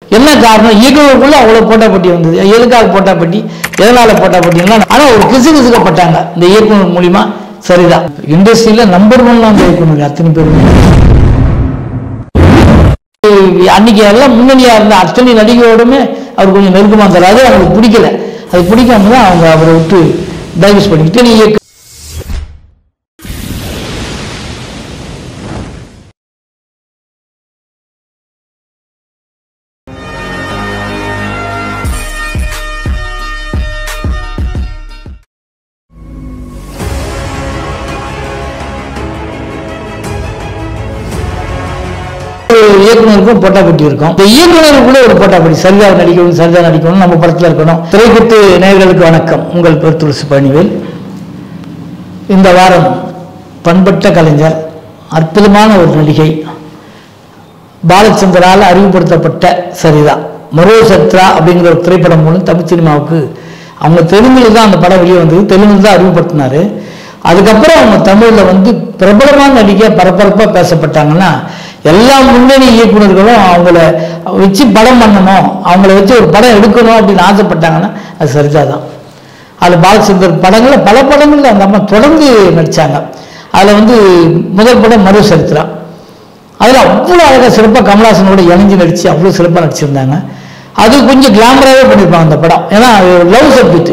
என்ன காரணம் இயக்குனருக்குள்ள அவ்வளோ போட்டாப்பட்டி வந்தது எதுக்காக போட்டாப்பட்டி எதனால போட்டாப்பட்டின்னா ஆனால் ஒரு கிசு கிசுக்கப்பட்டாங்க இந்த இயக்குனர் மூலியமா சரிதான் இண்டஸ்ட்ரியில நம்பர் ஒன் அந்த இயக்குனர் அத்தனை பேரும் அன்னைக்கு எல்லாம் முன்னணியா இருந்த அத்தனை நடிகையோடுமே அவர் கொஞ்சம் நெருக்கமா இருந்தார் அது அவங்களுக்கு பிடிக்கல அது பிடிக்காம தான் அவங்க அவரை விட்டு டைவர்ஸ் பண்ணிக்கிட்டு நீ இயக்கு ஒரு இயக்குனருக்கும் போட்டாப்பட்டி இருக்கும் இந்த இயக்குனருக்குள்ள ஒரு போட்டாப்பட்டி சரிதா நடிக்கணும் சரிதா நடிக்கணும் நம்ம படத்துல இருக்கணும் திரைக்குத்து நேயர்களுக்கு வணக்கம் உங்கள் பேர் துளசி பணிவேல் இந்த வாரம் பண்பட்ட கலைஞர் அற்புதமான ஒரு நடிகை பாலச்சந்தரால் அறிமுகப்படுத்தப்பட்ட சரிதா மரோ சத்ரா அப்படிங்கிற ஒரு திரைப்படம் மூலம் தமிழ் சினிமாவுக்கு அவங்க தெலுங்குல தான் அந்த படம் வெளியே வந்தது தெலுங்குல தான் அறிமுகப்படுத்தினாரு அதுக்கப்புறம் அவங்க தமிழ்ல வந்து பிரபலமான நடிகை பரபரப்பாக பேசப்பட்டாங்கன்னா எல்லா முன்னணி இயக்குனர்களும் அவங்கள வச்சு படம் பண்ணணும் அவங்கள வச்சு ஒரு படம் எடுக்கணும் அப்படின்னு ஆசைப்பட்டாங்கன்னா அது சரிதா தான் அதில் பாலச்சந்தர் படங்களில் பல படங்களில் அந்த அம்மா தொடர்ந்து நடித்தாங்க அதில் வந்து முதல் படம் மறு சரித்திரா அதில் அவ்வளோ அழகாக சிறப்பாக கமலஹாசனோட இணைஞ்சு நடித்து அவ்வளோ சிறப்பாக நடிச்சிருந்தாங்க அது கொஞ்சம் கிளாமராகவே பண்ணியிருப்பாங்க அந்த படம் ஏன்னா லவ் சப்ஜெக்ட்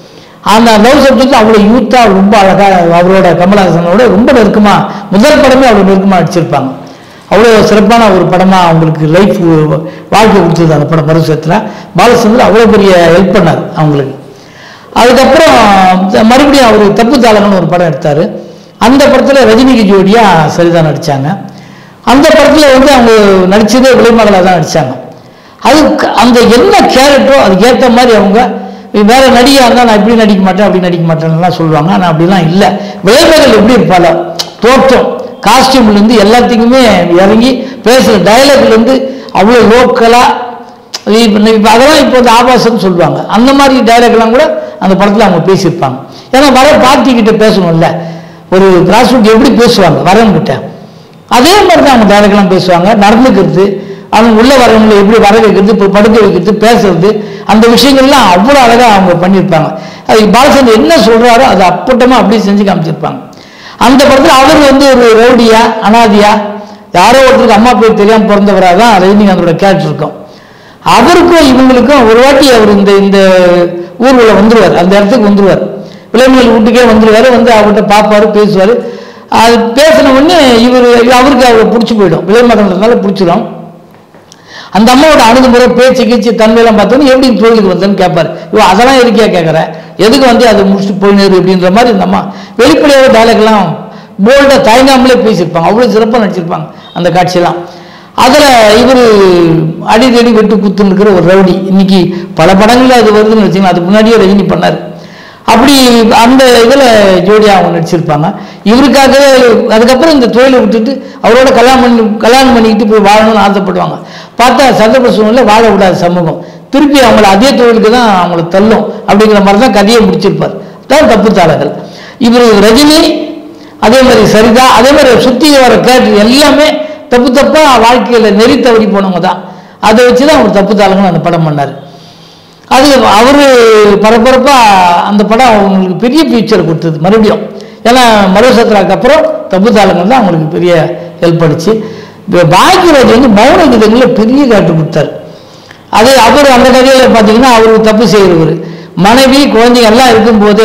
அந்த லவ் சப்ஜெக்ட் அவ்வளோ யூத்தாக ரொம்ப அழகாக அவரோட கமலஹாசனோட ரொம்ப நெருக்கமாக முதல் படமே அவ்வளோ நெருக்கமாக நடிச்சிருப்பாங்க அவ்வளோ சிறப்பான ஒரு படமாக அவங்களுக்கு லைஃப் வாழ்க்கை கொடுத்தது அந்த படம் மறுசத்தில் பாலச்சந்தர் அவ்வளோ பெரிய ஹெல்ப் பண்ணார் அவங்களுக்கு அதுக்கப்புறம் மறுபடியும் அவர் தப்பு தாளங்கள்னு ஒரு படம் எடுத்தார் அந்த படத்தில் ரஜினிக்கு ஜோடியாக சரிதான் நடித்தாங்க அந்த படத்தில் வந்து அவங்க நடிச்சதே விலைமகளாக தான் நடித்தாங்க அது க- அந்த என்ன கேரக்டரோ அதுக்கு ஏற்ற மாதிரி அவங்க வேற நடிகையாக இருந்தால் நான் இப்படி நடிக்க மாட்டேன் அப்படி நடிக்க மாட்டேன்லாம் சொல்லுவாங்க ஆனால் அப்படிலாம் இல்லை விலைமகள் எப்படி இருப்பாள தோற்றம் காஸ்டியூம்லேருந்து எல்லாத்துக்குமே இறங்கி பேசுகிற டயலாக்லேருந்து அவ்வளோ லோக்கலாக இப்போ இப்போ அதெல்லாம் இப்போ வந்து ஆபாசம்னு சொல்லுவாங்க அந்த மாதிரி டைலாக்லாம் கூட அந்த படத்தில் அவங்க பேசியிருப்பாங்க ஏன்னா வர பார்ட்டி கிட்ட பேசணும்ல ஒரு கிராஸ்ரூட் எப்படி பேசுவாங்க வரவங்கிட்ட அதே மாதிரி தான் அவங்க டைலாக்லாம் பேசுவாங்க நடந்துக்கிறது அவங்க உள்ள வரவங்களை எப்படி வர வைக்கிறது இப்போ படுக்க வைக்கிறது பேசுறது அந்த விஷயங்கள்லாம் அவ்வளோ அழகாக அவங்க பண்ணியிருப்பாங்க அது பாலச்சந்தர் என்ன சொல்கிறாரோ அதை அப்பட்டமாக அப்படியே செஞ்சு காமிச்சிருப்பாங்க அந்த படத்தில் அவர் வந்து ஒரு ரவுடியா அனாதியா யாரோ ஒருத்தருக்கு அம்மா பேர் தெரியாமல் பிறந்தவராக தான் ரஜினிகாந்தோட கேரக்டர் இருக்கும் அவருக்கும் இவங்களுக்கும் ஒரு வாட்டி அவர் இந்த இந்த ஊர்வலம் வந்துருவார் அந்த இடத்துக்கு வந்துருவார் விளைநிலை வீட்டுக்கே வந்துருவாரு வந்து அவர்கிட்ட பார்ப்பாரு பேசுவார் அது பேசின உடனே இவர் அவருக்கு அவரை பிடிச்சி போயிடும் விலைமகன்றதுனால பிடிச்சிடும் அந்த அம்மாவோட அணுகுமுறை பேச்சு கீச்சு தன்மையெல்லாம் பார்த்தோன்னு எப்படி இந்த தொழிலுக்கு வந்தேன்னு கேட்பாரு இவன் அதெல்லாம் எதுக்கே கேட்குறேன் எதுக்கு வந்து அதை முடிச்சுட்டு போயினரு அப்படின்ற மாதிரி இந்த அம்மா வெளிப்படையாக டைலாக்லாம் போல்டாக தயங்காமலே பேசியிருப்பாங்க அவ்வளோ சிறப்பாக நடிச்சிருப்பாங்க அந்த காட்சியெல்லாம் அதில் இவர் அடிதடி வெட்டு குத்துன்னு இருக்கிற ஒரு ரவுடி இன்னைக்கு பல படங்களில் அது வருதுன்னு வச்சுக்கலாம் அதுக்கு முன்னாடியே ரஜினி பண்ணார் அப்படி அந்த இதில் ஜோடியாக அவங்க நடிச்சிருப்பாங்க இவருக்காகவே அதுக்கப்புறம் இந்த தொழிலை விட்டுட்டு அவரோட கல்யாணம் பண்ணி கல்யாணம் பண்ணிக்கிட்டு போய் வாழணும்னு ஆசைப்படுவாங்க பார்த்தா சந்தர்ப்ப சூழ்நிலை வாழ விடாத சமூகம் திருப்பி அவங்கள அதே தொழிலுக்கு தான் அவங்கள தள்ளும் அப்படிங்கிற மாதிரி தான் கதையை முடிச்சிருப்பார் தான் தப்புத்தாளர்கள் இவர் ரஜினி அதே மாதிரி சரிதா அதே மாதிரி சுற்றி வர கேரக்டர் எல்லாமே தப்பு தப்பா வாழ்க்கையில் நெறி தவறி போனவங்க தான் அதை வச்சு தான் அவர் தப்பு தாளங்கன்னு அந்த படம் பண்ணார் அது அவர் பரபரப்பாக அந்த படம் அவங்களுக்கு பெரிய ஃபியூச்சர் கொடுத்தது மறுபடியும் ஏன்னா மருசத்ராக்கு அப்புறம் தப்பு தாளங்கள் தான் அவங்களுக்கு பெரிய ஹெல்ப் பண்ணிச்சு இப்போ பாக்கியராஜ் வந்து மௌன கீதங்களில் பெரிய காட்டு கொடுத்தாரு அது அவர் அந்த கதையில் பார்த்தீங்கன்னா அவர் தப்பு செய்கிறவர் மனைவி குழந்தைங்க எல்லாம் இருக்கும்போதே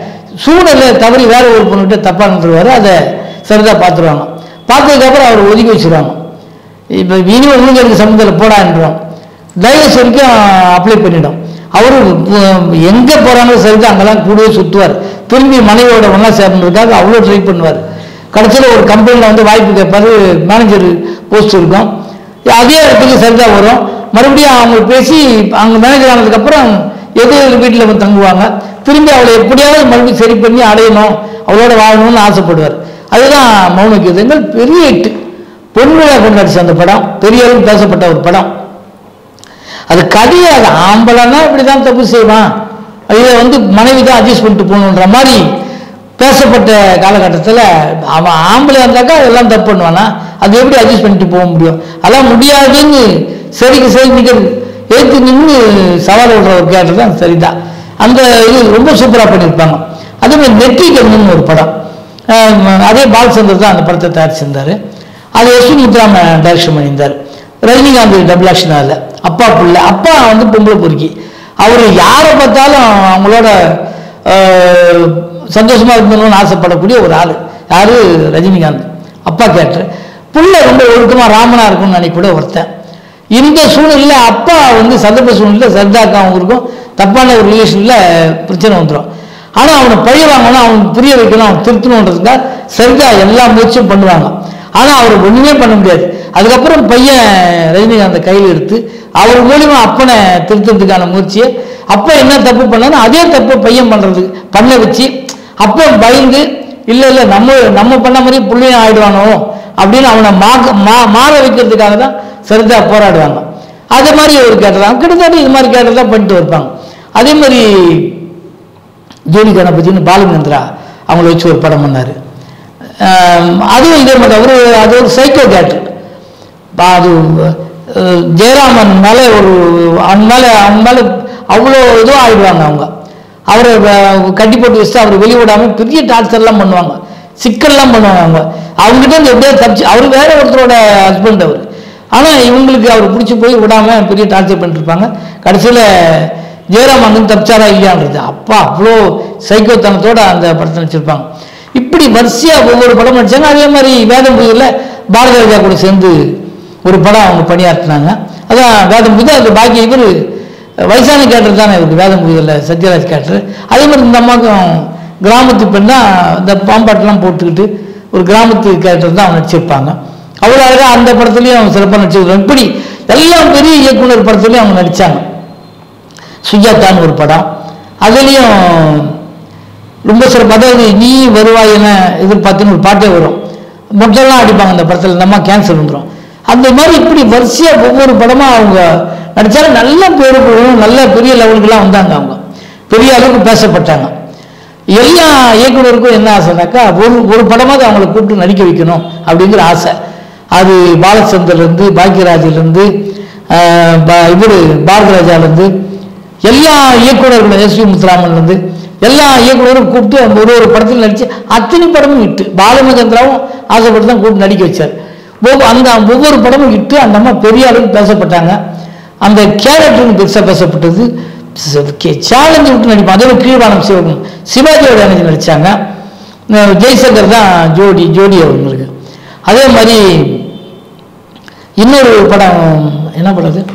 சூழலை தவறி வேற ஒரு பொண்ணுகிட்ட தப்பாக நடந்துருவாரு அதை சரிதாக பார்த்துருவாங்க பார்த்ததுக்கப்புறம் அவர் ஒதுக்கி வச்சிருவாங்க இப்போ இனி உங்களுக்கு எனக்கு சம்மந்தத்தில் போடான்றோம் டைவர்ஸ் வரைக்கும் அப்ளை பண்ணிடும் அவரு எங்கே போகிறாங்களோ சரிதான் அங்கெல்லாம் கூடவே சுற்றுவார் திரும்பி மனைவியோட ஒன்றா சேர்ந்ததுக்காக அவ்வளோ ட்ரை பண்ணுவார் கடைசியில் ஒரு கம்பெனியில் வந்து வாய்ப்பு கேட்பாரு மேனேஜர் போஸ்ட் இருக்கும் அதே இடத்துக்கு சரிதான் வரும் மறுபடியும் அவங்க பேசி அவங்க மேனேஜர் ஆனதுக்கப்புறம் எதிர் வீட்டில் வந்து தங்குவாங்க திரும்பி அவளை எப்படியாவது மறுபடியும் சரி பண்ணி அடையணும் அவளோட வாழணும்னு ஆசைப்படுவார் அதுதான் மௌன கீதங்கள் பெரிய ஹிட் பொன்விழா கொண்டாடிச்சு அந்த படம் பெரிய அளவு பேசப்பட்ட ஒரு படம் அது கிடையாது ஆம்பளைன்னா இப்படி தான் தப்பு செய்வான் இதை வந்து மனைவி தான் அட்ஜஸ்ட் பண்ணிட்டு போகணுன்ற மாதிரி பேசப்பட்ட காலகட்டத்தில் அவன் ஆம்பளை இருந்தாக்கா அதெல்லாம் தப்பு பண்ணுவானா அது எப்படி அட்ஜஸ்ட் பண்ணிட்டு போக முடியும் அதெல்லாம் முடியாதுன்னு சரிக்கு சரி நிற்கிறது எழுத்து நின்று சவால் விடுற ஒரு கேரக்டர் தான் சரிதான் அந்த இது ரொம்ப சூப்பராக பண்ணியிருப்பாங்க அதே மாதிரி நெற்றி கண்ணுன்னு ஒரு படம் ஆஹ் அதே பாலச்சந்தர் தான் அந்த படத்தை தயாரிச்சிருந்தாரு அது யஷ்வந்த் முத்துராம டைரக்ஷன் பண்ணியிருந்தார் ரஜினிகாந்த் டபுள் ஆக்ஷன் அதில் அப்பா பிள்ளை அப்பா வந்து பொம்பளை பொறுக்கி அவர் யாரை பார்த்தாலும் அவங்களோட ஆஹ், சந்தோஷமா இருக்கணும்னு ஆசைப்படக்கூடிய ஒரு ஆள் யாரு ரஜினிகாந்த் அப்பா கேரக்டர் புள்ள ரொம்ப ஒழுக்கமா ராமனா இருக்கும்னு நினைக்க கூட ஒருத்தன் இந்த சூழ்நிலையில அப்பா வந்து சந்தர்ப்ப சூழ்நிலை சர்தாக்கா அவங்களுக்கும் தப்பான ஒரு ரிலேஷன்ல பிரச்சனை வந்துடும் ஆனா அவனை பழி வாங்கணும் அவனுக்கு புரிய வைக்கணும் அவன் திருத்தணுன்றதுக்காக சரிதா எல்லா முயற்சியும் பண்ணுவாங்க ஆனா அவர் ஒண்ணுமே பண்ண முடியாது அதுக்கப்புறம் பையன் ரஜினிகாந்த் கையில் எடுத்து அவர் மூலியமா அப்பனை திருத்தறதுக்கான முயற்சியை அப்ப என்ன தப்பு பண்ணாலும் அதே தப்பு பையன் பண்றது பண்ண வச்சு அப்போ பயந்து இல்ல இல்ல நம்ம நம்ம பண்ண மாதிரி புள்ளையும் ஆயிடுவானோ அப்படின்னு அவனை மாக்க மா மாற வைக்கிறதுக்காக தான் சரிதா போராடுவாங்க அதே மாதிரி ஒரு கேட்டதான் கிட்டத்தட்ட இது மாதிரி கேட்டதா பண்ணிட்டு இருப்பாங்க அதே மாதிரி ஜோனி கணபதினு பாலுமந்திரா அவங்கள வச்சு ஒரு படம் பண்ணார் அதுவும் இதே மாதிரி அவர் அது ஒரு சைக்கோ கேரக்டர் அது அஹ், ஜெயராமன் மேலே ஒரு அவன் மேலே அவன் மேலே அவ்வளோ இதுவும் ஆயிடுவாங்க அவங்க அவரை வ- கட்டி போட்டு வச்சுட்டு அவரை வெளியே விடாம பெரிய டார்ச்சர்லாம் பண்ணுவாங்க சிக்கல்லாம் பண்ணுவாங்க அவங்க அவங்ககிட்ட இருந்து எப்படியோ தப்பிச்சு அவர் வேற ஒருத்தரோட ஹஸ்பண்ட் அவர் ஆனால் இவங்களுக்கு அவர் பிடிச்சி போய் விடாம பெரிய டார்ச்சர் பண்ணிட்டு இருப்பாங்க கடைசியில் ஜெயராம் அங்கிருந்து தப்பிச்சாரா இல்லையான்றது அப்பா அவ்வளோ சைக்கோத்தனத்தோட அந்த படத்தை நடிச்சிருப்பாங்க இப்படி வரிசையா ஒவ்வொரு படம் நடிச்சாங்க அதே மாதிரி வேதம் புதியில் பாரதி ராஜா கூட சேர்ந்து ஒரு படம் அவங்க பணியாற்றினாங்க அதான் வேதம் புதி அது பாக்கி இவர் வயசான கேட்டர் தானே இவருக்கு வேதம் புதியில் சத்யராஜ் கேட்டர் அதே மாதிரி இந்த அம்மாவுக்கும் கிராமத்து பெண்ணா இந்த பாம்பாட்டெல்லாம் போட்டுக்கிட்டு ஒரு கிராமத்து கேரக்டர் தான் அவங்க நடிச்சிருப்பாங்க அவ்வளோ அழகாக அந்த படத்துலையும் அவங்க சிறப்பாக நடிச்சிருக்காங்க இப்படி எல்லா பெரிய இயக்குனர் படத்துலையும் அவங்க நடிச்சாங்க சுஜாதான்னு ஒரு படம் அதுலேயும் ரொம்ப சிறப்பு அதாவது நீ வருவாய் என எதிர்பார்த்துன்னு ஒரு பாட்டே வரும் மொட்டெல்லாம் அடிப்பாங்க அந்த படத்தில் இந்த அம்மா கேன்சர் வந்துடும் அந்த மாதிரி இப்படி வரிசையாக ஒவ்வொரு படமாக அவங்க நடித்தாலும் நல்ல பேரு புகழும் நல்ல பெரிய லெவலுக்குலாம் வந்தாங்க அவங்க பெரிய அளவுக்கு பேசப்பட்டாங்க எல்லா இயக்குனருக்கும் என்ன ஆசைனாக்கா ஒரு ஒரு படமாவது அவங்கள கூப்பிட்டு நடிக்க வைக்கணும் அப்படிங்கிற ஆசை அது பாலச்சந்தர்லேருந்து பாக்யராஜிலேருந்து இவர் பாரதிராஜாலேருந்து எல்லா இயக்குனர்களும் எஸ் வி முத்துராமன்லேருந்து எல்லா இயக்குனரும் கூப்பிட்டு அந்த ஒரு ஒரு படத்தில் நடிச்சு அத்தனை படமும் இட்டு பாலமகேந்திராவும் ஆசைப்பட்டு தான் கூப்பிட்டு நடிக்க வச்சார் ஒவ்வொரு அந்த ஒவ்வொரு படமும் இட்டு அந்த அம்மா பெரிய அளவுக்கு பேசப்பட்டாங்க அந்த கேரக்டரும் பெருசாக பேசப்பட்டது சேலஞ்சு விட்டு நடிப்பான் அதோட கீழ்வானம் சிவகம் சிவாஜியோட இணைஞ்சு நடிச்சாங்க அஹ் ஜெய்சங்கர் தான் ஜோடி ஜோடி அவங்களுக்கு அதே மாதிரி இன்னொரு படம் என்ன படம் அது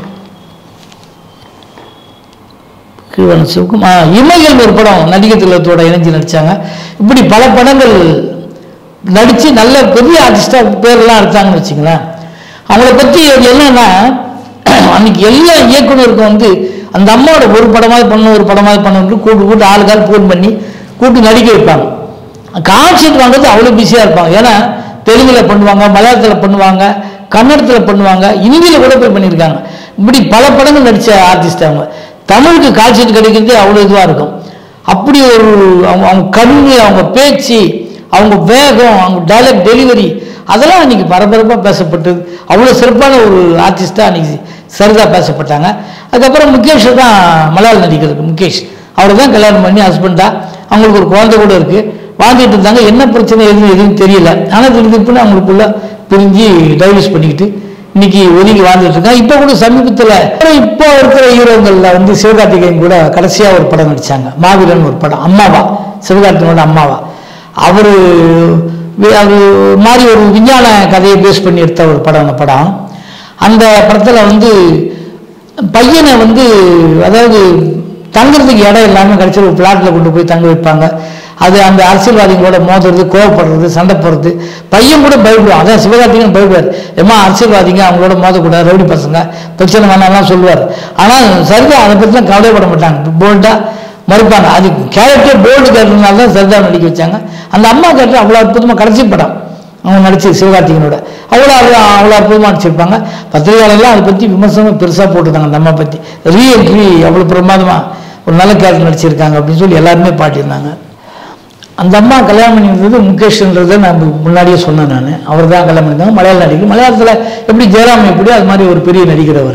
கீழ்வானம் சிவகம் ஆ, இமைகள் ஒரு படம் நடிகர் திலகத்தோட இணைஞ்சு நடிச்சாங்க இப்படி பல படங்கள் நடிச்சு நல்ல பெரிய ஆர்டிஸ்டா பேர்லாம் எடுத்தாங்கன்னு வச்சுங்களேன் அவங்கள பத்தி என்னன்னா அன்னைக்கு எல்லா இயக்குனருக்கும் வந்து அந்த அம்மாவோட ஒரு படமாவது பண்ணணும் ஒரு படமாவது பண்ணணும் கூட்டு கூட்டு ஆளுக்கால் ஃபோன் பண்ணி கூட்டு நடிக்க வைப்பாங்க கான்செப்ட் வாங்குறது அவ்வளோ பிஸியாக இருப்பாங்க ஏன்னா தெலுங்குல பண்ணுவாங்க மலையாளத்தில் பண்ணுவாங்க கன்னடத்தில் பண்ணுவாங்க இந்தியில் கூட போய் பண்ணியிருக்காங்க இப்படி பல படங்கள் நடித்த ஆர்டிஸ்ட் அவங்க தமிழுக்கு கால்ஷீட் கிடைக்கிறது அவ்வளோ இதுவாக இருக்கும் அப்படி ஒரு அவங்க அவங்க கண்ணு அவங்க பேச்சு அவங்க வேகம் அவங்க டைலாக் டெலிவரி அதெல்லாம் அன்னைக்கு பரபரப்பாக பேசப்பட்டது அவ்வளோ சிறப்பான ஒரு ஆர்டிஸ்டாக அன்னைக்கு சரிதா பேசப்பட்டாங்க அதுக்கப்புறம் முகேஷ் தான் மலையாள நடிகருக்கு முகேஷ் அவரை தான் கல்யாணம் பண்ணி ஹஸ்பண்டா அவங்களுக்கு ஒரு குழந்தை கூட இருக்கு வாழ்ந்துட்டு இருந்தாங்க என்ன பிரச்சனை எதுவும் எதுவும் தெரியல ஆனால் திடீர்னு அவங்களுக்குள்ள பிரிஞ்சு டைவர்ஸ் பண்ணிக்கிட்டு இன்னைக்கு ஒதுங்கி வாழ்ந்துட்டு இருக்காங்க இப்போ கூட சமீபத்தில் இப்போ இருக்கிற ஹீரோங்கள்ல வந்து சிவகார்த்திகேயன் கூட கடைசியாக ஒரு படம் நடிச்சாங்க மாவீரன் ஒரு படம் அம்மாவா சிவகார்த்திகனோட அம்மாவா அவரு வி- அவரு மாதிரி ஒரு விஞ்ஞான கதையை பேஸ் பண்ணி எடுத்த ஒரு படம் அந்த படம் அந்த படத்தில் வந்து பையனை வந்து அதாவது தங்குறதுக்கு இடம் இல்லாமல் கடைசியில் ஒரு பிளாட்டில் கொண்டு போய் தங்க வைப்பாங்க அது அந்த அரசியல்வாதிகளோட மோதுறது கோவப்படுறது சண்டை போடுறது பையன் கூட பயப்படுவான் அதான் சிவகார்த்திகன் பயப்படுவார் ஏமா அரசியல்வாதிங்க அவங்களோட மோதக்கூடாது ரவுடி பசங்க பிரச்சனை வேணாம்லாம் சொல்லுவார் ஆனால் சரிதா அதை பற்றிலாம் கவலைப்பட மாட்டாங்க போல்டாக மறுப்பாங்க அது கேரக்டர் போல்டு கேரக்டர்னால தான் சரிதா நடிக்க வச்சாங்க அந்த அம்மா கேரக்டர் அவ்வளோ அற்புதமாக கடைசி படம் அவங்க நடிச்சு சிவகார்த்திகனோட அவ்வளோ அவ்வளோ அவ்வளோ அற்புதமாக நடிச்சிருப்பாங்க பத்திரிகையாளர்லாம் அதை பற்றி விமர்சனம் பெருசாக போட்டுருந்தாங்க அந்த அம்மா பற்றி ரீஎன்ட்ரி அவ்வளோ பிரமாதமாக ஒரு நல்ல கேரக்டர் நடிச்சிருக்காங்க அப்படின்னு சொல்லி எல்லாருமே பாட்டியிருந்தாங்க அந்த அம்மா கல்யாணம் பண்ணி வந்தது முகேஷ்ன்றதை நான் முன்னாடியே சொன்னேன் நான் அவர் தான் கல்யாணம் பண்ணியிருந்தாங்க மலையாள நடிகர் மலையாளத்தில் எப்படி ஜெயராம் எப்படி அது மாதிரி ஒரு பெரிய நடிகர் அவர்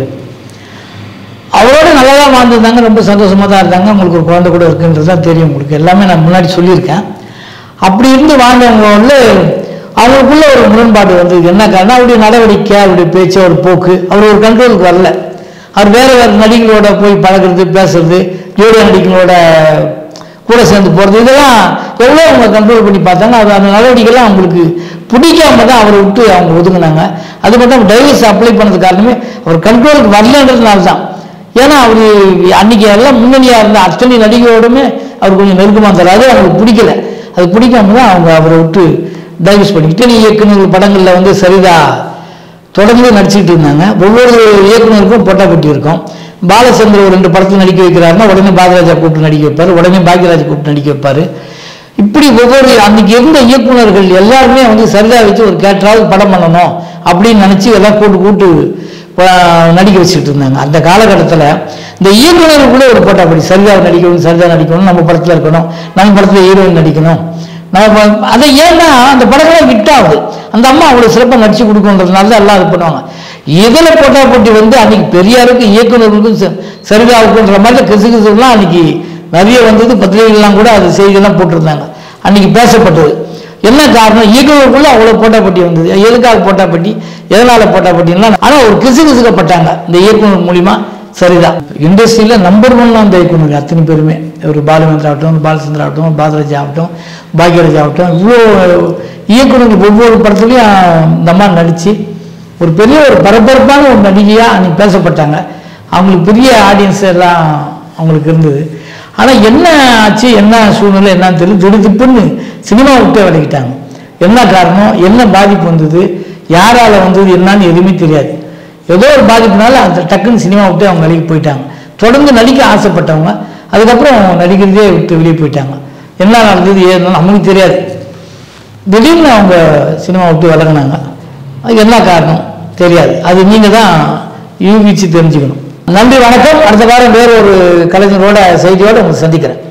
அவரோட நல்லா தான் வாழ்ந்துருந்தாங்க ரொம்ப சந்தோஷமாக தான் இருந்தாங்க அவங்களுக்கு ஒரு குழந்தை கூட இருக்குன்றது தான் தெரியும் உங்களுக்கு எல்லாமே நான் முன்னாடி சொல்லியிருக்கேன் அப்படி இருந்து வாழ்ந்தவங்க வந்து அவங்களுக்குள்ள ஒரு முரண்பாடு வந்து என்ன காரணம் அவருடைய நடவடிக்கை அவருடைய பேச்சு அவர் போக்கு அவர் ஒரு கண்ட்ரோலுக்கு வரல அவர் வேற வேற நடிகளோட போய் பழகுறது பேசுறது ஜோடியா நடிகளோட கூட சேர்ந்து போகிறது இதெல்லாம் எவ்வளோ அவங்க கண்ட்ரோல் பண்ணி பார்த்தாங்க அது அந்த நடவடிக்கைலாம் அவங்களுக்கு பிடிக்காம தான் அவரை விட்டு அவங்க ஒதுங்கினாங்க அது மட்டும் டைவர்ஸ் அப்ளை பண்ணது காரணமே அவர் கண்ட்ரோலுக்கு வரலன்றதுனால தான் ஏன்னா அவர் அன்னைக்கு எல்லாம் முன்னணியாக இருந்த அத்தனை நடிகையோடுமே அவர் கொஞ்சம் நெருக்கமாக இருந்தார் அது அவங்களுக்கு பிடிக்கல அது பிடிக்காம தான் அவங்க அவரை விட்டு டைவர்ஸ் பண்ணி இத்தனை இயக்குநர்கள் படங்களில் வந்து சரிதா தொடர்ந்து நடிச்சுக்கிட்டு இருந்தாங்க ஒவ்வொரு இயக்குனருக்கும் போட்டாப்பட்டி இருக்கும் பாலச்சந்திர ஒரு ரெண்டு படத்தில் நடிக்க வைக்கிறாருன்னா உடனே பாகராஜா கூப்பிட்டு நடிக்க வைப்பார் உடனே பாக்யராஜ் கூப்பிட்டு நடிக்க வைப்பார் இப்படி ஒவ்வொரு அன்னைக்கு இருந்த இயக்குனர்கள் எல்லாருமே வந்து சரிதா வச்சு ஒரு கேட்டராவது படம் பண்ணணும் அப்படின்னு நினச்சி எல்லாம் கூட்டு கூட்டு ஆஹ், நடிக்க வச்சுக்கிட்டு இருந்தாங்க அந்த காலகட்டத்தில் இந்த இயக்குனருக்குள்ள ஒரு போட்டாப்படி சரிதா நடிக்கணும் சரிதா நடிக்கணும் நம்ம படத்தில் இருக்கணும் நம்ம படத்தில் ஹீரோயின் நடிக்கணும் நம்ம ப- அதை ஏன்னா அந்த படங்கள்லாம் ஹிட் ஆகுது அந்த அம்மா அவ்வளோ சிறப்பாக நடிச்சு கொடுக்கணுன்றதுனால தான் எல்லாம் இது பண்ணுவாங்க இதில் போட்டா போட்டி வந்து அன்னைக்கு பெரியாருக்கு இயக்குனருக்கும் ச- சரிதாவுக்குன்ற மாதிரி கிசு கிசுலாம் அன்னைக்கு நிறைய வந்தது பத்திரிகைகள்லாம் கூட அது செய்தியெல்லாம் போட்டிருந்தாங்க அன்னைக்கு பேசப்பட்டது என்ன காரணம் இயக்குனருக்குள்ள அவ்வளோ போட்டாப்பட்டி வந்தது எதுக்காக போட்டாப்பட்டி எதனால போட்டாப்பட்டின்னா ஆனால் ஒரு கிசு கிசுக்கப்பட்டாங்க இந்த இயக்குனர் மூலிமா சரிதான் இண்டஸ்ட்ரியில் நம்பர் ஒன் அந்த இயக்குனர் அத்தனை பேருமே ஒரு பாலுமந்திரா ஆகட்டும் பாலச்சந்திரா ஆகட்டும் பாதராஜ் ஆகட்டும் பாக்யராஜ் ஆகட்டும் இவ்வளோ இயக்குனர்கள் ஒவ்வொரு படத்துலையும் இந்த அம்மா நடித்து ஒரு பெரிய ஒரு பரபரப்பான ஒரு நடிகையாக அன்னைக்கு பேசப்பட்டாங்க அவங்களுக்கு பெரிய ஆடியன்ஸ் எல்லாம் அவங்களுக்கு இருந்தது ஆனால் என்ன ஆச்சு என்ன சூழ்நிலை என்னன்னு தெரியல திடுதிப்புன்னு சினிமா விட்டே விலகிட்டாங்க என்ன காரணம் என்ன பாதிப்பு வந்தது யாரால வந்தது என்னன்னு எதுவுமே தெரியாது ஏதோ ஒரு பாதிப்புனால அந்த டக்குன்னு சினிமா விட்டு அவங்க விலகி போயிட்டாங்க தொடர்ந்து நடிக்க ஆசைப்பட்டவங்க அதுக்கப்புறம் நடிக்கிறதே விட்டு வெளியே போயிட்டாங்க என்ன நடந்தது ஏதுன்னு நமக்கு தெரியாது திடீர்னு அவங்க சினிமா விட்டு விலகுனாங்க அது என்ன காரணம் தெரியாது அது நீங்கள் தான் யூகிச்சு தெரிஞ்சுக்கணும் நன்றி வணக்கம் அடுத்த வாரம் வேற ஒரு கலைஞரோட செய்தியோடு உங்களை சந்திக்கிறேன்